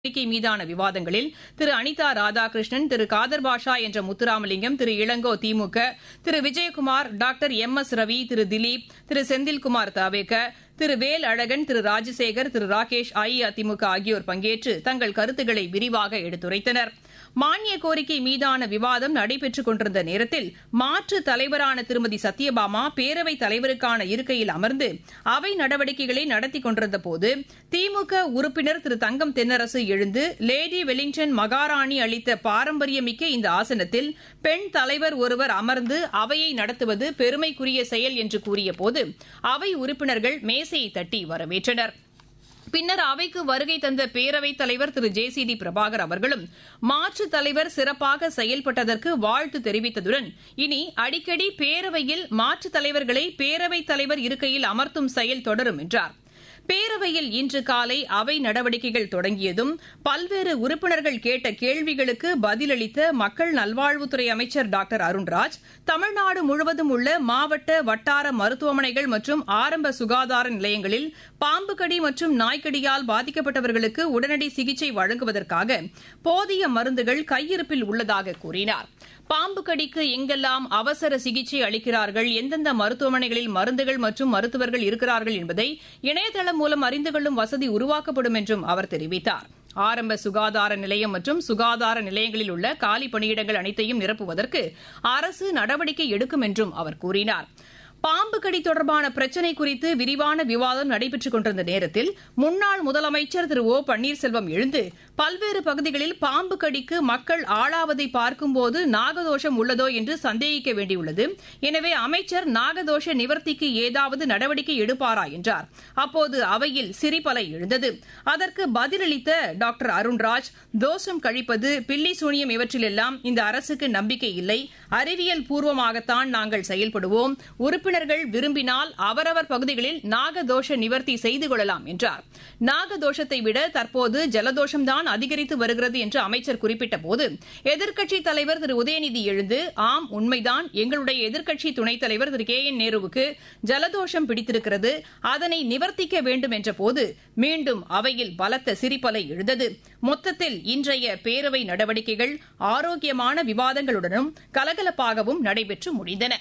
கோரிக்கை மீதான விவாதங்களில் திரு அனிதா ராதாகிருஷ்ணன் திரு காதர் பாஷா என்ற Muthuramalingam Thiru Elango DMK Thiru Vijayakumar doctor M S Ravi Thiru Dileep Thiru Senthilkumar TVK Thiru வேல் அழகன் திரு ராஜசேகர் திரு ராகேஷ் அஇஅதிமுக ஆகியோர் பங்கேற்று தங்கள் கருத்துக்களை விரிவாக எடுத்துரைத்தனர் மானிய கோரிக்கை மீதான விவாதம் நடைபெற்றுக் கொண்டிருந்த நேரத்தில் மாற்று தலைவரான திருமதி சத்யபாமா பேரவைத் தலைவருக்கான இருக்கையில் அமர்ந்து அவை நடவடிக்கைகளை நடத்திக் கொண்டிருந்தபோது திமுக உறுப்பினர் திரு தங்கம் தென்னரசு எழுந்து லேடி வெலிங்டன் மகாராணி அளித்த பாரம்பரியமிக்க இந்த ஆசனத்தில் பெண் தலைவர் ஒருவர் அமர்ந்து அவையை நடத்துவது பெருமைக்குரிய செயல் என்று கூறியபோது அவை உறுப்பினர்கள் மேசையை தட்டி வரவேற்றனர் பின்னர் அவைக்கு வருகை தந்த பேரவைத் தலைவர் Thiru J C D Prabhakar அவர்களும் மாற்றுத் தலைவர் சிறப்பாக செயல்பட்டதற்கு வாழ்த்து தெரிவித்ததுடன் இனி அடிக்கடி பேரவையில் மாற்றுத் தலைவர்களை பேரவைத் தலைவர் இருக்கையில் அமர்த்தும் செயல் தொடரும் என்றார் பேரவையில் இன்று காலை அவை நடவடிக்கைகள் தொடங்கியதும் பல்வேறு உறுப்பினர்கள் கேட்ட கேள்விகளுக்கு பதிலளித்த மக்கள் நல்வாழ்வுத்துறை அமைச்சர் டாக்டர் அருண்ராஜ் தமிழ்நாடு முழுவதும் உள்ள மாவட்ட வட்டார மருத்துவமனைகள் மற்றும் ஆரம்ப சுகாதார நிலையங்களில் பாம்பு கடி மற்றும் நாய்க்கடியால் பாதிக்கப்பட்டவர்களுக்கு உடனடி சிகிச்சை வழங்குவதற்காக போதிய மருந்துகள் கையிருப்பில் உள்ளதாக கூறினார் பாம்பு கடிக்கு எங்கெல்லாம் அவசர சிகிச்சை அளிக்கிறார்கள் எந்தெந்த மருத்துவமனைகளில் மருந்துகள் மற்றும் மருத்துவர்கள் இருக்கிறார்கள் என்பதை இணையதளம் மூலம் அறிந்து கொள்ளும் வசதி உருவாக்கப்படும் என்றும் அவர் தெரிவித்தார் ஆரம்ப சுகாதார நிலையம் மற்றும் சுகாதார நிலையங்களில் உள்ள காலி பணியிடங்கள் அனைத்தையும் நிரப்புவதற்கு அரசு நடவடிக்கை எடுக்கும் என்றும் அவர் கூறினார் பாம்பு கடி தொடர்பான பிரச்சினை குறித்து விரிவான விவாதம் நடைபெற்றுக் கொண்டிருந்த நேரத்தில் முன்னாள் முதலமைச்சர் திரு ஓ பன்னீர்செல்வம் எழுந்து பல்வேறு பகுதிகளில் பாம்பு கடிக்கு மக்கள் ஆளாவதை பார்க்கும்போது நாகதோஷம் உள்ளதோ என்று சந்தேகிக்க வேண்டியுள்ளது எனவே அமைச்சர் நாகதோஷ நிவர்த்திக்கு ஏதாவது நடவடிக்கை எடுப்பாரா என்றார் அப்போது அவையில் சிரிப்பலை எழுந்தது அதற்கு பதிலளித்த டாக்டர் அருண்ராஜ் தோஷம் கழிப்பது பில்லி சூனியம் இவற்றிலெல்லாம் இந்த அரசுக்கு நம்பிக்கை இல்லை அறிவியல் பூர்வமாகத்தான் நாங்கள் செயல்படுவோம் உறுப்பினர்கள் விரும்பினால் அவரவர் பகுதிகளில் நாகதோஷ நிவர்த்தி செய்து கொள்ளலாம் என்றார் நாகதோஷத்தை விட தற்போது ஜலதோஷம்தான் அதிகரித்து வருகிறது என்று அமைச்சர் குறிப்பிட்டபோது எதிர்க்கட்சித் தலைவர் திரு உதயநிதி எழுந்து ஆம் உண்மைதான் எங்களுடைய எதிர்க்கட்சி துணைத் தலைவர் திரு கே என் நேருவுக்கு ஜலதோஷம் பிடித்திருக்கிறது அதனை நிவர்த்திக்க வேண்டும் என்றபோது மீண்டும் அவையில் பலத்த சிரிப்பலை எழுந்தது மொத்தத்தில் இன்றைய பேரவை நடவடிக்கைகள் ஆரோக்கியமான விவாதங்களுடனும் கலகலப்பாகவும் நடைபெற்று முடிந்தன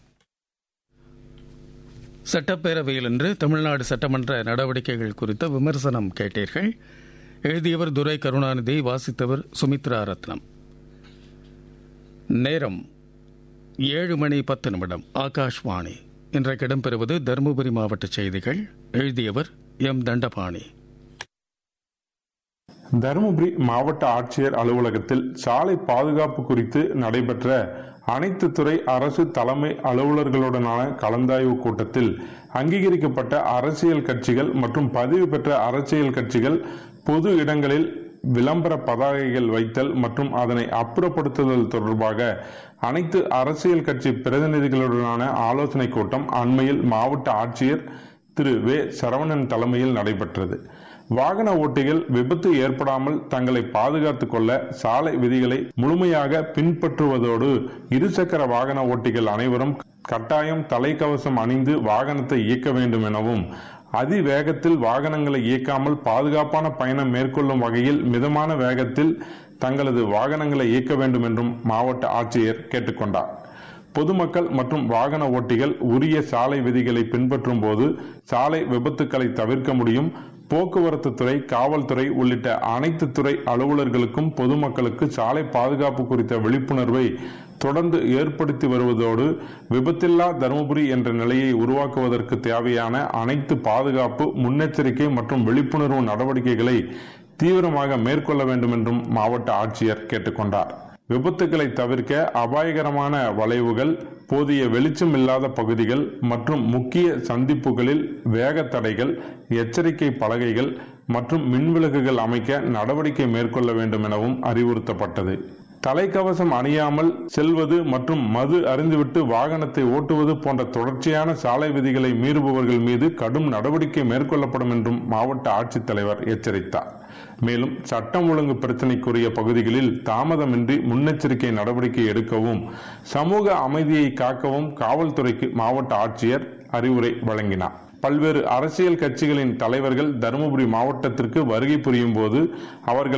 சட்டப்பேரவையில் இன்று தமிழ்நாடு சட்டமன்ற நடவடிக்கைகள் குறித்த விமர்சனம் கேட்டீர்கள் எழுதியவர் துரை கருணாநிதி வாசித்தவர் சுமித்ரா ரத்னம் நேரம் ஏழு மணி பத்து நிமிடம் ஆகாஷ்வாணி இன்றைக்கு இடம்பெறுவது தருமபுரி மாவட்ட செய்திகள் எழுதியவர் எம் தண்டபாணி தருமபுரி மாவட்ட ஆட்சியர் அலுவலகத்தில் சாலை பாதுகாப்பு குறித்து நடைபெற்ற அனைத்து துறை அரசு தலைமை அலுவலர்களுடனான கலந்தாய்வு கூட்டத்தில் அங்கீகரிக்கப்பட்ட அரசியல் கட்சிகள் மற்றும் பதிவு பெற்ற அரசியல் கட்சிகள் பொது இடங்களில் விளம்பர பதாகைகள் வைத்தல் மற்றும் அதனை அப்புறப்படுத்துதல் தொடர்பாக அனைத்து அரசியல் கட்சி பிரதிநிதிகளுடனான ஆலோசனை கூட்டம் அண்மையில் மாவட்ட ஆட்சியர் திரு வே சரவணன் தலைமையில் நடைபெற்றது வாகன ஓட்டிகள் விபத்து ஏற்படாமல் தங்களை பாதுகாத்துக் கொள்ள சாலை விதிகளை முழுமையாக பின்பற்றுவதோடு இருசக்கர வாகன ஓட்டிகள் அனைவரும் கட்டாயம் தலைக்கவசம் அணிந்து வாகனத்தை இயக்க வேண்டும் எனவும் அதிவேகத்தில் வாகனங்களை இயக்காமல் பாதுகாப்பான பயணம் மேற்கொள்ளும் வகையில் மிதமான வேகத்தில் தங்களது வாகனங்களை இயக்க வேண்டும் என்றும் மாவட்ட ஆட்சியர் கேட்டுக்கொண்டார் பொதுமக்கள் மற்றும் வாகன ஓட்டிகள் உரிய சாலை விதிகளை பின்பற்றும் போது சாலை விபத்துக்களை தவிர்க்க முடியும் போக்குவரத்து துறை காவல்துறை உள்ளிட்ட அனைத்து துறை அலுவலர்களுக்கும் பொதுமக்களுக்கு சாலை பாதுகாப்பு குறித்த விழிப்புணர்வை தொடர்ந்து ஏற்படுத்தி வருவதோடு விபத்தில்லா தருமபுரி என்ற நிலையை உருவாக்குவதற்கு தேவையான அனைத்து பாதுகாப்பு முன்னெச்சரிக்கை மற்றும் விழிப்புணர்வு நடவடிக்கைகளை தீவிரமாக மேற்கொள்ள வேண்டும் என்றும் மாவட்ட ஆட்சியர் கேட்டுக்கொண்டார் விபத்துகளை தவிர்க்க அபாயகரமான வளைவுகள் போதிய வெளிச்சம் இல்லாத பகுதிகள் மற்றும் முக்கிய சந்திப்புகளில் வேக தடைகள் எச்சரிக்கை பலகைகள் மற்றும் மின்விளக்குகள் அமைக்க நடவடிக்கை மேற்கொள்ள வேண்டும் எனவும் அறிவுறுத்தப்பட்டது தலைக்கவசம் அணியாமல் செல்வது மற்றும் மது அறிந்துவிட்டு வாகனத்தை ஓட்டுவது போன்ற தொடர்ச்சியான சாலை விதிகளை மீறுபவர்கள் மீது கடும் நடவடிக்கை மேற்கொள்ளப்படும் என்றும் மாவட்ட ஆட்சித்தலைவர் எச்சரித்தார் மேலும் சட்டம் ஒழுங்கு பிரச்சினைக்குரிய பகுதிகளில் தாமதமின்றி முன்னெச்சரிக்கை நடவடிக்கை எடுக்கவும் சமூக அமைதியை காக்கவும் காவல்துறைக்கு மாவட்ட ஆட்சியர் அறிவுரை வழங்கினார் பல்வேறு அரசியல் கட்சிகளின் தலைவர்கள் தருமபுரி மாவட்டத்திற்கு வருகை புரியும் போது அவர்கள்